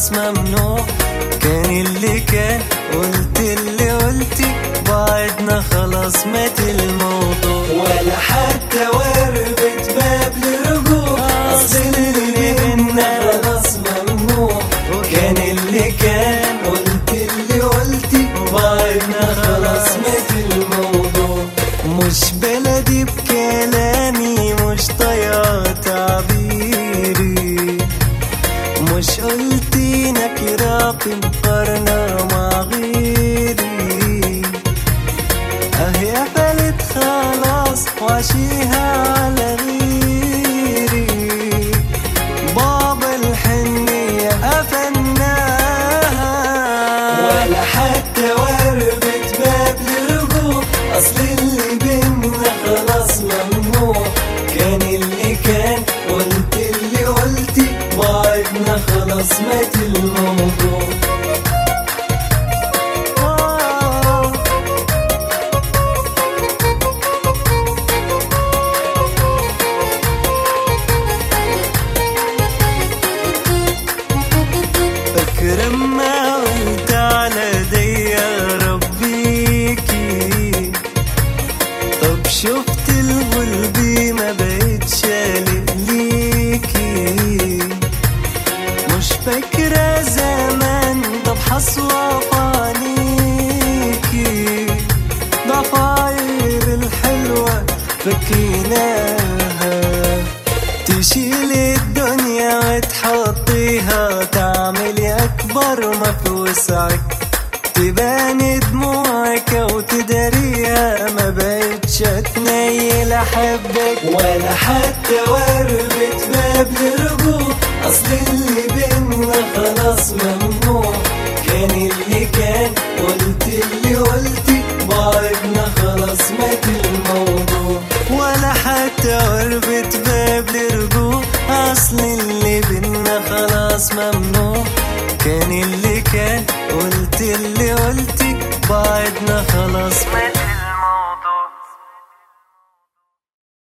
خلاص ممنوع كان اللي كان قلت اللي قلتي بعدنا خلاص مات الموضوع ولا حتى وربة باب لرجوع أصل اللي بينا خلاص ممنوع كان اللي كان قلت اللي قلتي بعدنا خلاص مات الموضوع مش بلدي بكلامي مش طيار تعبيري مش قلتي نكرة في مقارنة مع غيري اهي قفلت خلاص وعشيها على غيري بابا الحنية قفلناها ولا حتى وربة باب لرجوع أصل اللي بينا خلاص ممنوع كان اللي كان قلت اللي قلتي بعدنا خلاص مات الموضوع فاكرة ما قلت على دي ربيكي طب شفت الغلبي ما بقتش شالق ليكي مش فاكرة زمان طب حصوة عليكي ضفاير الحلوة فكيناها تشيل الدنيا وتحطيها تعملي أكبر ما في وسعك تبان دموعك وتداريها ما بقتش اتنيل أحبك ولا حتى وربة باب لرجوع أصل اللي بينا خلاص ممنوع كان اللي كان قلت اللي قلتي بعدنا خلاص مات الموضوع ولا حتى قربة باب لرجوع أصل اللي بينا خلاص ممنوع كان اللي كان قلت اللي قلتي بعدنا خلاص مات